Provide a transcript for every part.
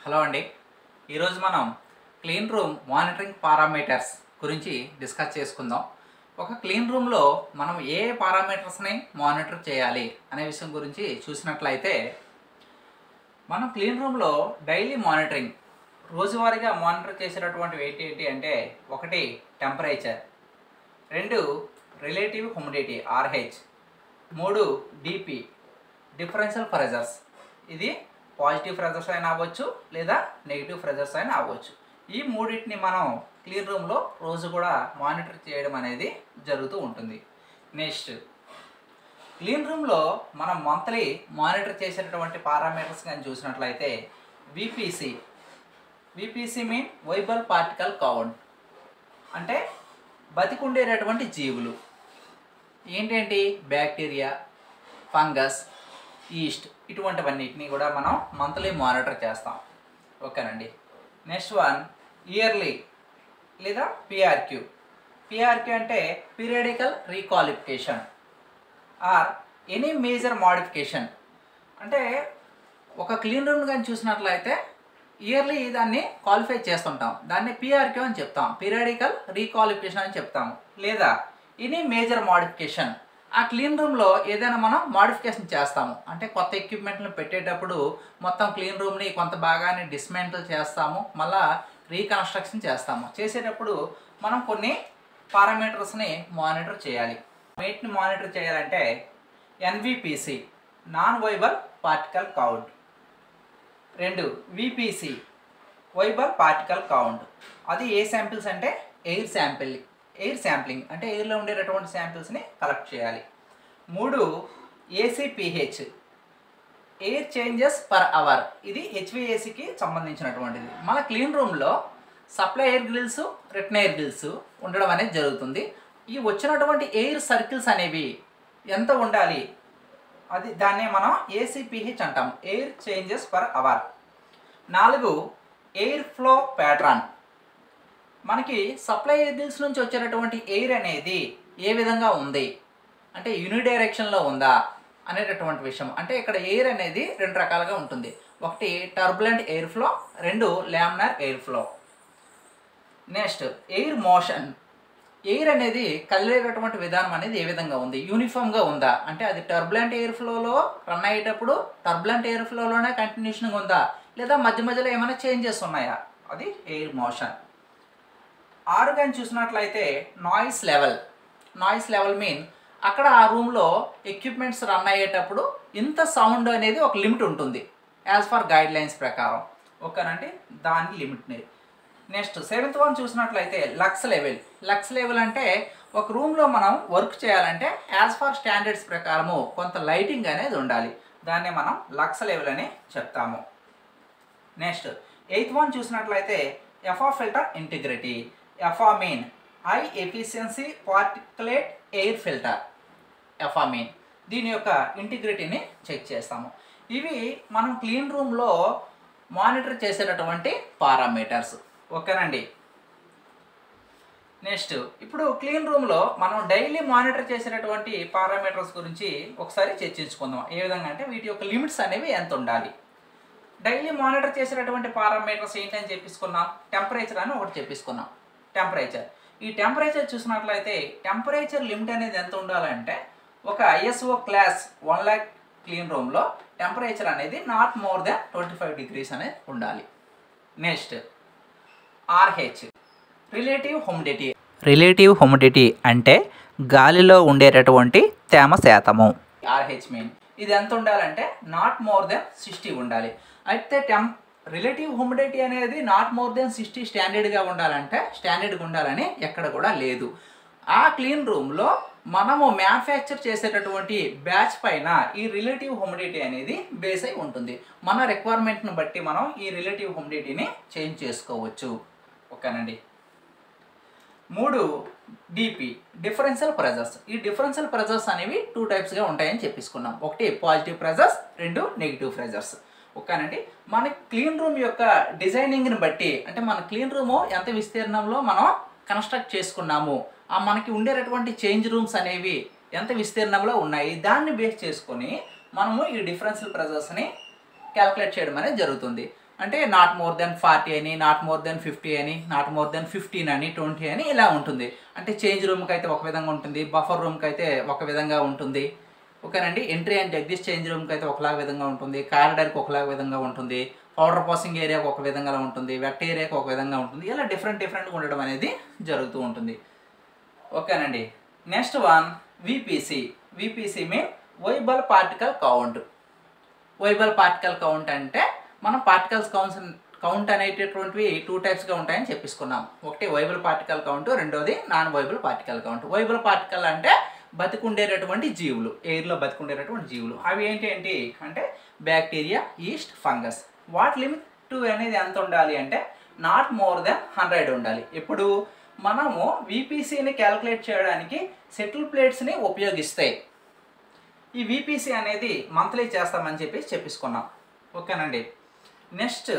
hello అండి ఈరోజు మనం క్లీన్ రూమ్ మానిటరింగ్ పారామీటర్స్ గురించి డిస్కస్ చేసుకుందాం ఒక క్లీన్ రూమ్లో మనం ఏ పారామీటర్స్ని మానిటర్ చేయాలి అనే విషయం గురించి చూసినట్లయితే మనం క్లీన్ రూమ్లో డైలీ మానిటరింగ్ రోజువారీగా మానిటర్ చేసేటటువంటివి ఏంటి ఏంటి అంటే ఒకటి టెంపరేచర్ రెండు రిలేటివ్ హ్యూమిడిటీ ఆర్హెచ్ మూడు డిపి డిఫరెన్షియల్ ప్రెజర్స్ ఇది పాజిటివ్ ప్రెజర్స్ అయినా అవ్వచ్చు లేదా నెగిటివ్ ప్రెజర్స్ అయినా అవ్వచ్చు ఈ మూడింటిని మనం క్లీన్ రూమ్లో రోజు కూడా మానిటర్ చేయడం అనేది జరుగుతూ ఉంటుంది నెక్స్ట్ క్లీన్ రూమ్లో మనం మంత్లీ మానిటర్ చేసేటటువంటి పారామీటర్స్ కానీ చూసినట్లయితే VPC VPC mean viable particle count అంటే బతికుండేటటువంటి జీవులు ఏంటంటే బ్యాక్టీరియా ఫంగస్ ఈస్ట్ ఇటువంటివన్నిటిని కూడా మనం మంత్లీ మానిటర్ చేస్తాం ఓకేనండి నెక్స్ట్ వన్ ఇయర్లీ లేదా పిఆర్క్యూ పిఆర్క్యూ అంటే periodical requalification or any major modification అంటే ఒక క్లీన్ రూమ్ కానీ చూసినట్లయితే ఇయర్లీ దాన్ని క్వాలిఫై చేస్తుంటాం దాన్ని పిఆర్క్యూ అని చెప్తాం పీరియడికల్ రీక్వాలిఫికేషన్ అని చెప్తాము లేదా ఎనీ మేజర్ మాడిఫికేషన్ ఆ క్లీన్ రూమ్లో ఏదైనా మనం మాడిఫికేషన్ చేస్తాము అంటే కొత్త ఎక్విప్మెంట్లను పెట్టేటప్పుడు మొత్తం క్లీన్ రూమ్ని కొంత భాగాన్ని డిస్మెంటల్ చేస్తాము మళ్ళా రీకన్స్ట్రక్షన్ చేస్తాము చేసేటప్పుడు మనం కొన్ని పారామీటర్స్ని మానిటర్ చేయాలి వీటిని మానిటర్ చేయాలంటే NVPC non viable particle count రెండు విపిసి వైబల్ పార్టికల్ కౌంట్ అది ఏ శాంపిల్స్ అంటే ఎయిర్ శాంపిల్ ఎయిర్ శాంప్లింగ్ అంటే ఎయిర్లో ఉండేటటువంటి శాంపిల్స్ని కలెక్ట్ చేయాలి మూడు ACPH air changes per hour ఇది హెచ్విఏసీకి సంబంధించినటువంటిది మన క్లీన్ రూమ్లో supply air grills return air grills ఉండడం అనేది జరుగుతుంది ఈ వచ్చినటువంటి ఎయిర్ సర్కిల్స్ అనేవి ఎంత ఉండాలి అది దాన్నే మనం ఏసీపీహెచ్ అంటాం ఎయిర్ చేంజెస్ పర్ అవర్ నాలుగు ఎయిర్ ఫ్లో ప్యాటర్న్ మనకి సప్లై బిల్స్ నుంచి వచ్చేటటువంటి ఎయిర్ అనేది ఏ విధంగా ఉంది అంటే యూని డైరెక్షన్లో ఉందా అనేటటువంటి విషయం అంటే ఇక్కడ ఎయిర్ అనేది రెండు రకాలుగా ఉంటుంది ఒకటి టర్బులెంట్ ఎయిర్ ఫ్లో రెండు laminar air flow next air motion air అనేది కదిలేటటువంటి విధానం అనేది ఏ విధంగా ఉంది యూనిఫామ్గా ఉందా అంటే అది టర్బులెంట్ ఎయిర్ ఫ్లోలో రన్ అయ్యేటప్పుడు టర్బులెంట్ ఎయిర్ ఫ్లోలోనే కంటిన్యూషన్గా ఉందా లేదా మధ్య మధ్యలో ఏమైనా చేంజెస్ ఉన్నాయా అది ఎయిర్ మోషన్ ఆరు కానీ చూసినట్లయితే noise level noise level mean అక్కడ ఆ రూమ్లో ఎక్విప్మెంట్స్ రన్ అయ్యేటప్పుడు ఇంత సౌండ్ అనేది ఒక లిమిట్ ఉంటుంది యాజ్ ఫర్ గైడ్ లైన్స్ ప్రకారం ఓకేనండి దాని లిమిట్ని నెక్స్ట్ సెవెంత్ వన్ చూసినట్లయితే లక్స్ లెవెల్ లక్స్ లెవెల్ అంటే ఒక రూమ్లో మనం వర్క్ చేయాలంటే యాజ్ ఫర్ స్టాండర్డ్స్ ప్రకారము కొంత లైటింగ్ అనేది ఉండాలి దాన్ని మనం లక్స్ లెవెల్ అని చెప్తాము నెక్స్ట్ ఎయిత్ వన్ చూసినట్లయితే HEPA filter integrity HEPA mean high efficiency particulate air filter HEPA mean దీని యొక్క ఇంటిగ్రిటీని చెక్ చేస్తాము ఇవి మనం క్లీన్ రూమ్లో మానిటర్ చేసేటటువంటి పారామీటర్స్ ఓకేనండి నెక్స్ట్ ఇప్పుడు క్లీన్ రూమ్లో మనం డైలీ మానిటర్ చేసేటటువంటి పారామీటర్స్ గురించి ఒకసారి చర్చించుకుందాం ఏ విధంగా అంటే వీటి యొక్క లిమిట్స్ అనేవి ఎంత ఉండాలి డైలీ మానిటర్ చేసేటటువంటి పారామీటర్స్ ఏంటని చెప్పేసుకున్నాం టెంపరేచర్ అని ఒకటి చెప్పేసుకున్నాం టెంపరేచర్ ఈ టెంపరేచర్ చూసినట్లయితే టెంపరేచర్ లిమిట్ అనేది ఎంత ఉండాలంటే ఒక ISO class one lakh clean రూమ్లో టెంపరేచర్ అనేది not more than twenty five degrees అనేది ఉండాలి next RH relative humidity relative humidity అంటే గాలిలో ఉండేటటువంటి తేమ శాతము ఆర్హెచ్ మీన్ ఇది ఎంత ఉండాలంటే నాట్ మోర్ దెన్ సిక్స్టీ ఉండాలి అయితే టెం రిలేటివ్ హ్యూమిడిటీ అనేది నాట్ మోర్ దెన్ సిక్స్టీ స్టాండర్డ్గా ఉండాలంటే స్టాండర్డ్గా ఉండాలని ఎక్కడ కూడా లేదు ఆ క్లీన్ రూమ్లో మనము మ్యానుఫ్యాక్చర్ చేసేటటువంటి బ్యాచ్ పైన ఈ రిలేటివ్ హ్యూమిడిటీ అనేది బేస్ అయి ఉంటుంది మన రిక్వైర్మెంట్ని బట్టి మనం ఈ రిలేటివ్ హ్యూమిడిటీని చేంజ్ చేసుకోవచ్చు ఓకేనండి మూడు డిపి డిఫరెన్షియల్ ప్రెజర్స్ ఈ డిఫరెన్షియల్ ప్రెజర్స్ అనేవి టూ టైప్స్గా ఉంటాయని చెప్పేసుకున్నాం ఒకటి పాజిటివ్ ప్రెజర్స్ రెండు నెగిటివ్ ప్రెజర్స్ ఓకేనండి మన క్లీన్ రూమ్ యొక్క డిజైనింగ్ని బట్టి అంటే మన క్లీన్ రూము ఎంత విస్తీర్ణంలో మనం కన్స్ట్రక్ట్ చేసుకున్నాము ఆ మనకి ఉండేటటువంటి చేంజ్ రూమ్స్ అనేవి ఎంత విస్తీర్ణంలో ఉన్నాయి దాన్ని బేస్ చేసుకొని మనము ఈ డిఫరెన్షియల్ ప్రెజర్స్ని క్యాల్కులేట్ చేయడం అనేది జరుగుతుంది అంటే నాట్ మోర్ దెన్ ఫార్టీ అని నాట్ మోర్ దెన్ ఫిఫ్టీ అని నాట్ మోర్ దెన్ ఫిఫ్టీన్ అని ట్వంటీ అని ఇలా ఉంటుంది అంటే చేంజ్ రూమ్కి అయితే ఒక విధంగా ఉంటుంది బఫర్ రూమ్కి అయితే ఒక విధంగా ఉంటుంది ఓకేనండి ఎంట్రీ అండ్ ఎగ్జిట్ చేంజ్ రూమ్కి అయితే ఒకలాగా విధంగా ఉంటుంది కారిడార్కి ఒకలాగా విధంగా ఉంటుంది పౌడర్ పాసింగ్ ఏరియాకి ఒక విధంగా ఉంటుంది వెట్ ఏరియాకి ఒక విధంగా ఉంటుంది ఇలా డిఫరెంట్ డిఫరెంట్గా ఉండడం అనేది జరుగుతూ ఉంటుంది ఓకేనండి next one VPC VPC mean viable particle count viable particle count అంటే మనం పార్టికల్స్ కౌంట్స్ కౌంట్ అనేటటువంటివి టూ టైప్స్గా ఉంటాయని చెప్పేసుకున్నాం ఒకటి వైబుల్ పార్టికల్ కౌంట్ రెండోది non viable particle count viable particle అంటే బతికుండేటటువంటి జీవులు ఎయిర్లో బతికుండేటటువంటి జీవులు అవి ఏంటి ఏంటి అంటే bacteria yeast fungus what limit to అనేది ఎంత ఉండాలి అంటే నాట్ మోర్ దెన్ హండ్రెడ్ ఉండాలి ఇప్పుడు మనము విపిసిని క్యాలిక్యులేట్ చేయడానికి సెటిల్ ప్లేట్స్ని ఉపయోగిస్తాయి ఈ విపిసి అనేది మంత్లీ చేస్తామని చెప్పి చెప్పేసుకున్నాం ఓకేనండి నెక్స్ట్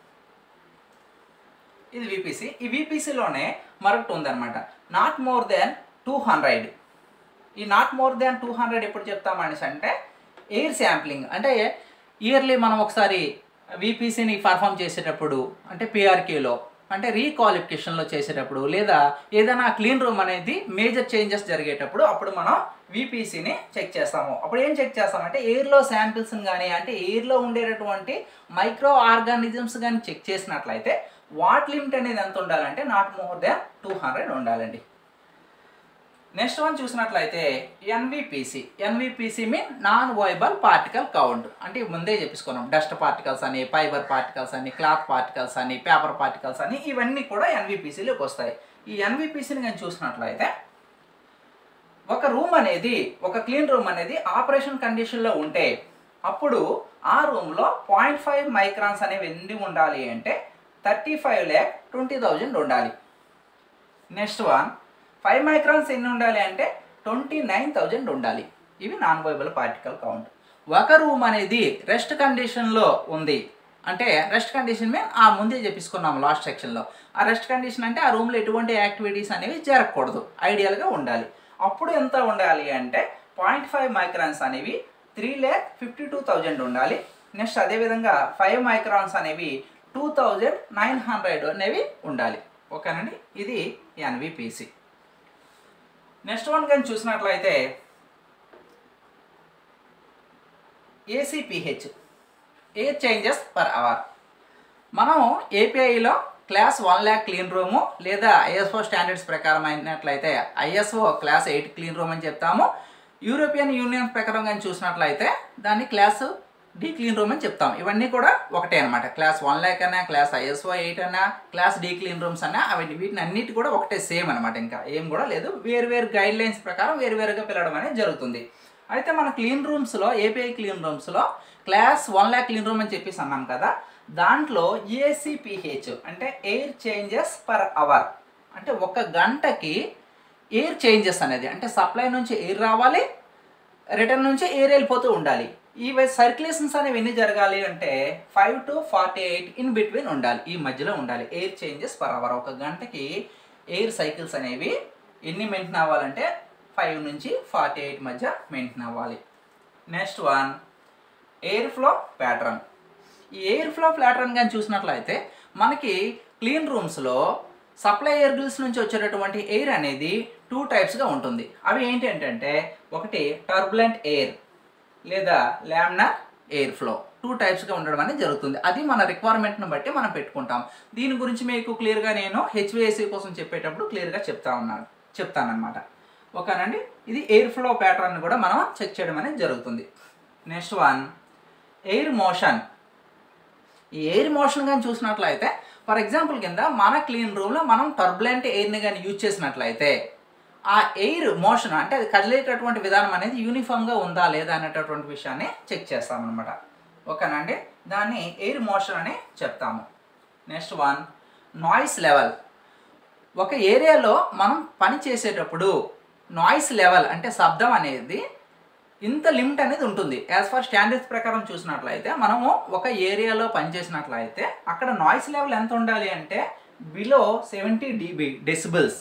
ఇది విపిసి ఈ విపిసిలోనే మరొకటి ఉందన్నమాట not more than two hundred ఈ not more than two hundred ఎప్పుడు చెప్తామనేసి అంటే ఎయిర్ శాంప్లింగ్ అంటే ఇయర్లీ మనం ఒకసారి విపిసిని పర్ఫామ్ చేసేటప్పుడు అంటే పిఆర్కేలో అంటే రీక్వాలిఫికేషన్లో చేసేటప్పుడు లేదా ఏదైనా క్లీన్ రూమ్ అనేది మేజర్ చేంజెస్ జరిగేటప్పుడు అప్పుడు మనం విపిసిని చెక్ చేస్తాము అప్పుడు ఏం చెక్ చేస్తామంటే ఎయిర్లో శాంపిల్స్ని కానీ అంటే ఎయిర్లో ఉండేటటువంటి మైక్రో ఆర్గానిజమ్స్ కానీ చెక్ చేసినట్లయితే వాట్ లిమిట్ అనేది ఎంత ఉండాలంటే not more than two hundred ఉండాలండి నెక్స్ట్ వన్ చూసినట్లయితే NVPC NVPC mean non viable particle count అంటే ఇవి ముందే చెప్పేసుకున్నాం డస్ట్ పార్టికల్స్ అని ఫైబర్ పార్టికల్స్ అని క్లాత్ పార్టికల్స్ అని పేపర్ పార్టికల్స్ అని ఇవన్నీ కూడా ఎన్విపిసిలోకి వస్తాయి ఈ ఎన్విపిసిని నేను చూసినట్లయితే ఒక రూమ్ అనేది ఒక క్లీన్ రూమ్ అనేది ఆపరేషన్ కండిషన్లో ఉంటే అప్పుడు ఆ రూమ్లో పాయింట్ ఫైవ్ మైక్రాన్స్ అనేవి ఎన్ని ఉండాలి అంటే thirty five lakh twenty thousand ఉండాలి నెక్స్ట్ వన్ ఫైవ్ మైక్రాన్స్ ఎన్ని ఉండాలి అంటే ట్వంటీ నైన్ థౌజండ్ ఉండాలి ఇవి నాన్ వైబుల్ పార్టికల్ కౌంట్ ఒక రూమ్ అనేది రెస్ట్ కండిషన్లో ఉంది అంటే రెస్ట్ కండిషన్ మీద ఆ ముందే చెప్పేసుకున్నాము లాస్ట్ సెక్షన్లో ఆ రెస్ట్ కండిషన్ అంటే ఆ రూమ్లో ఎటువంటి యాక్టివిటీస్ అనేవి జరగకూడదు ఐడియల్గా ఉండాలి అప్పుడు ఎంత ఉండాలి అంటే పాయింట్ ఫైవ్ మైక్రాన్స్ అనేవి three lakh fifty two thousand ఉండాలి నెక్స్ట్ అదేవిధంగా ఫైవ్ మైక్రాన్స్ అనేవి టూ థౌజండ్ నైన్ హండ్రెడ్ అనేవి ఉండాలి ఓకేనండి ఇది ఎన్విపిసి నెక్స్ట్ వన్ కానీ చూసినట్లయితే ACPH air changes per hour మనం ఏపీఐలో class one lakh clean room లేదా ఐఎస్ఓ స్టాండర్డ్స్ ప్రకారం అయినట్లయితే ISO class eight clean room అని చెప్తాము యూరోపియన్ యూనియన్ ప్రకారం కానీ చూసినట్లయితే దాన్ని క్లాస్ డి క్లీన్ రూమ్ అని చెప్తాం ఇవన్నీ కూడా ఒకటే అనమాట క్లాస్ వన్ ల్యాక్ అన్నా క్లాస్ ఐఎస్ఓ ఎయిట్ అన్నా క్లాస్ డి క్లీన్ రూమ్స్ అన్నా అవి వీటిని అన్నిటి కూడా ఒకటే సేమ్ అనమాట ఇంకా ఏం కూడా లేదు వేరు వేరు గైడ్ లైన్స్ ప్రకారం వేరు వేరుగా పిలవడం అనేది జరుగుతుంది అయితే మన క్లీన్ రూమ్స్లో ఏపీఐ క్లీన్ రూమ్స్లో class one lakh clean room అని చెప్పేసి అన్నాం కదా దాంట్లో ఏసీపీహెచ్ అంటే ఎయిర్ చేంజెస్ పర్ అవర్ అంటే ఒక గంటకి ఎయిర్ చేంజెస్ అనేది అంటే సప్లై నుంచి ఎయిర్ రావాలి రిటర్న్ నుంచి ఎయిర్ వెళ్ళిపోతూ ఉండాలి ఈ సర్క్యులేషన్స్ అనేవి ఎన్ని జరగాలి అంటే five to forty eight in between ఉండాలి ఈ మధ్యలో ఉండాలి ఎయిర్ చేంజెస్ పర్ అవర్ ఒక గంటకి ఎయిర్ సైకిల్స్ అనేవి ఎన్ని మెయింటైన్ అవ్వాలంటే ఫైవ్ నుంచి ఫార్టీ ఎయిట్ మధ్య మెయింటైన్ అవ్వాలి next one air flow pattern ఈ ఎయిర్ ఫ్లో ప్యాటర్న్ కానీ చూసినట్లయితే మనకి క్లీన్ రూమ్స్లో సప్లై ఎయిర్ గ్రిల్స్ నుంచి వచ్చేటటువంటి ఎయిర్ అనేది టూ టైప్స్గా ఉంటుంది అవి ఏంటి అంటే ఒకటి టర్బులెంట్ ఎయిర్ లేదా లామినార్ ఎయిర్ ఫ్లో టూ టైప్స్గా ఉండడం అనేది జరుగుతుంది అది మన రిక్వైర్మెంట్ని బట్టి మనం పెట్టుకుంటాం దీని గురించి మీకు క్లియర్గా నేను హెచ్విఎస్సి కోసం చెప్పేటప్పుడు క్లియర్గా చెప్తా ఉన్నాను చెప్తానమాట ఓకేనండి ఇది ఎయిర్ ఫ్లో ప్యాటర్న్ కూడా మనం చెక్ చేయడం అనేది జరుగుతుంది నెక్స్ట్ వన్ ఎయిర్ మోషన్ ఈ ఎయిర్ మోషన్ కానీ చూసినట్లయితే ఫర్ ఎగ్జాంపుల్ కింద మన క్లీన్ రూమ్లో మనం టర్బులెంట్ ఎయిర్ని కానీ యూజ్ చేసినట్లయితే ఆ ఎయిర్ మోషన్ అంటే అది కదిలేటటువంటి విధానం అనేది యూనిఫామ్గా ఉందా లేదా అనేటటువంటి విషయాన్ని చెక్ చేస్తామన్నమాట ఓకేనండి దాన్ని ఎయిర్ మోషన్ అని చెప్తాము నెక్స్ట్ వన్ నాయిస్ లెవెల్ ఒక ఏరియాలో మనం పని చేసేటప్పుడు నాయిస్ లెవెల్ అంటే శబ్దం అనేది ఇంత లిమిట్ అనేది ఉంటుంది యాజ్ ఫర్ స్టాండర్డ్స్ ప్రకారం చూసినట్లయితే మనము ఒక ఏరియాలో పనిచేసినట్లయితే అక్కడ నాయిస్ లెవెల్ ఎంత ఉండాలి అంటే బిలో సెవెంటీ డీబీ డెసిబుల్స్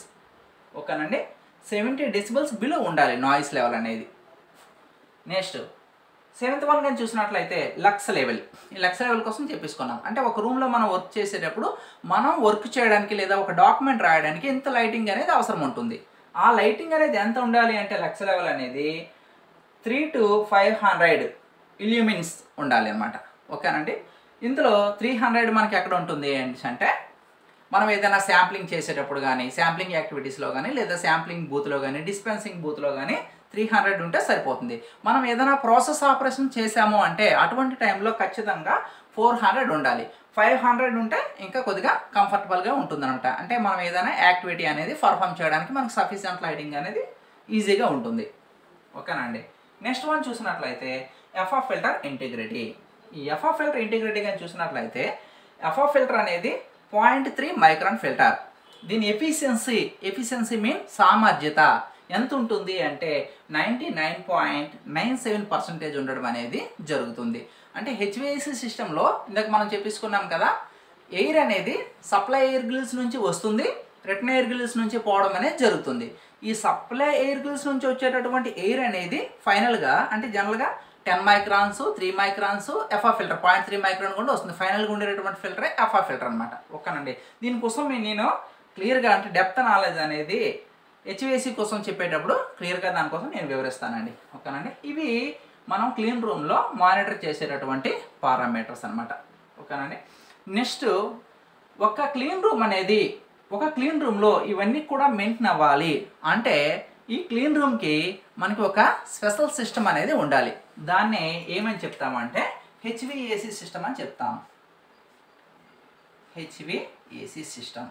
ఓకేనండి సెవెంటీ డెసిబుల్స్ బిలో ఉండాలి నాయిస్ లెవెల్ అనేది నెక్స్ట్ సెవెంత్ వన్ కానీ చూసినట్లయితే లక్స్ లెవెల్ ఈ లక్స్ లెవెల్ కోసం చెప్పేసుకున్నాం అంటే ఒక రూమ్లో మనం వర్క్ చేసేటప్పుడు మనం వర్క్ చేయడానికి లేదా ఒక డాక్యుమెంట్ రాయడానికి ఎంత లైటింగ్ అనేది అవసరం ఉంటుంది ఆ లైటింగ్ అనేది ఎంత ఉండాలి అంటే లక్స్ లెవెల్ అనేది three to five hundred illuminance ఉండాలి అనమాట ఓకేనండి ఇందులో త్రీ హండ్రెడ్ మనకి ఎక్కడ ఉంటుంది ఏంటి అంటే మనం ఏదైనా శాంప్లింగ్ చేసేటప్పుడు కానీ శాంప్లింగ్ యాక్టివిటీస్లో కానీ లేదా శాంప్లింగ్ బూత్లో కానీ డిస్పెన్సింగ్ బూత్లో కానీ త్రీ హండ్రెడ్ ఉంటే సరిపోతుంది మనం ఏదైనా ప్రాసెస్ ఆపరేషన్ చేసాము అంటే అటువంటి టైంలో ఖచ్చితంగా ఫోర్ హండ్రెడ్ ఉండాలి ఫైవ్ హండ్రెడ్ ఉంటే ఇంకా కొద్దిగా కంఫర్టబుల్గా ఉంటుందన్నమాట అంటే మనం ఏదైనా యాక్టివిటీ అనేది పర్ఫామ్ చేయడానికి మనకు సఫిషియంట్ లైటింగ్ అనేది ఈజీగా ఉంటుంది ఓకేనండి నెక్స్ట్ వన్ చూసినట్లయితే ఎఫ్ఆర్ ఫిల్టర్ ఇంటిగ్రిటీ ఈ ఎఫ్ఆర్ ఫిల్టర్ ఇంటిగ్రిటీ కానీ చూసినట్లయితే ఎఫ్ఆర్ ఫిల్టర్ అనేది పాయింట్ త్రీ మైక్రాన్ ఫిల్టర్ దీని ఎఫిషియన్సీ ఎఫిషియన్సీ మీన్ సామర్థ్యత ఎంత ఉంటుంది అంటే ninety nine point nine seven percentage ఉండడం అనేది జరుగుతుంది అంటే హెచ్విఐసి సిస్టంలో ఇందాక మనం చెప్పేసుకున్నాం కదా ఎయిర్ అనేది సప్లై ఎయిర్ గిల్స్ నుంచి వస్తుంది రిటర్న్ ఎయిర్ గిల్స్ నుంచి పోవడం అనేది జరుగుతుంది ఈ సప్లై ఎయిర్ గిల్స్ నుంచి వచ్చేటటువంటి ఎయిర్ అనేది ఫైనల్గా అంటే జనరల్గా ten microns three microns HEPA filter point three micron కూడా వస్తుంది ఫైనల్గా ఉండేటటువంటి ఫిల్టరే ఎఫ్ఆ ఫిల్టర్ అనమాట ఓకేనండి దీనికోసం మీ- నేను క్లియర్గా అంటే డెప్త్ నాలెడ్జ్ అనేది హెచ్విఎసి కోసం చెప్పేటప్పుడు క్లియర్గా దానికోసం నేను వివరిస్తానండి ఓకేనండి ఇవి మనం క్లీన్ రూమ్లో మానిటర్ చేసేటటువంటి పారామీటర్స్ అనమాట ఓకేనండి నెక్స్ట్ ఒక క్లీన్ రూమ్ అనేది ఒక క్లీన్ రూమ్లో ఇవన్నీ కూడా మెయింటైన్ అవ్వాలి అంటే ఈ క్లీన్ రూమ్కి మనకి ఒక స్పెషల్ సిస్టమ్ అనేది ఉండాలి దాన్ని ఏమని చెప్తామంటే హెచ్విఏసి సిస్టమ్ అని చెప్తాం హెచ్విఏసి సిస్టమ్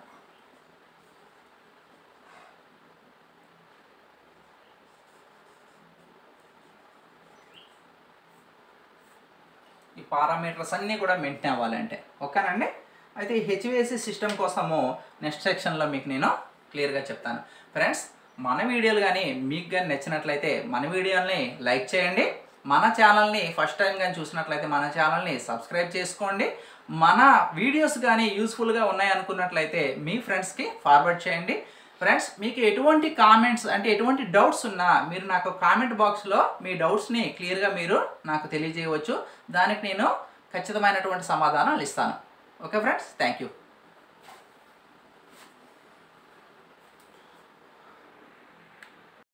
ఈ పారామీటర్స్ అన్నీ కూడా మెయింటైన్ అవ్వాలంటే ఓకేనండి అయితే ఈ హెచ్విఎస్సి సిస్టమ్ కోసము నెక్స్ట్ సెక్షన్లో మీకు నేను క్లియర్గా చెప్తాను ఫ్రెండ్స్ మన వీడియోలు కానీ మీకు కానీ నచ్చినట్లయితే మన వీడియోని లైక్ చేయండి మన ఛానల్ని ఫస్ట్ టైం కానీ చూసినట్లయితే మన ఛానల్ని సబ్స్క్రైబ్ చేసుకోండి మన వీడియోస్ కానీ యూస్ఫుల్గా ఉన్నాయి అనుకున్నట్లయితే మీ ఫ్రెండ్స్కి ఫార్వర్డ్ చేయండి ఫ్రెండ్స్ మీకు ఎటువంటి కామెంట్స్ అంటే ఎటువంటి డౌట్స్ ఉన్నా మీరు నాకు కామెంట్ బాక్స్లో మీ డౌట్స్ని క్లియర్గా మీరు నాకు తెలియజేయవచ్చు దానికి నేను ఖచ్చితమైనటువంటి సమాధానాలు ఇస్తాను ఓకే ఫ్రెండ్స్ థ్యాంక్ యూ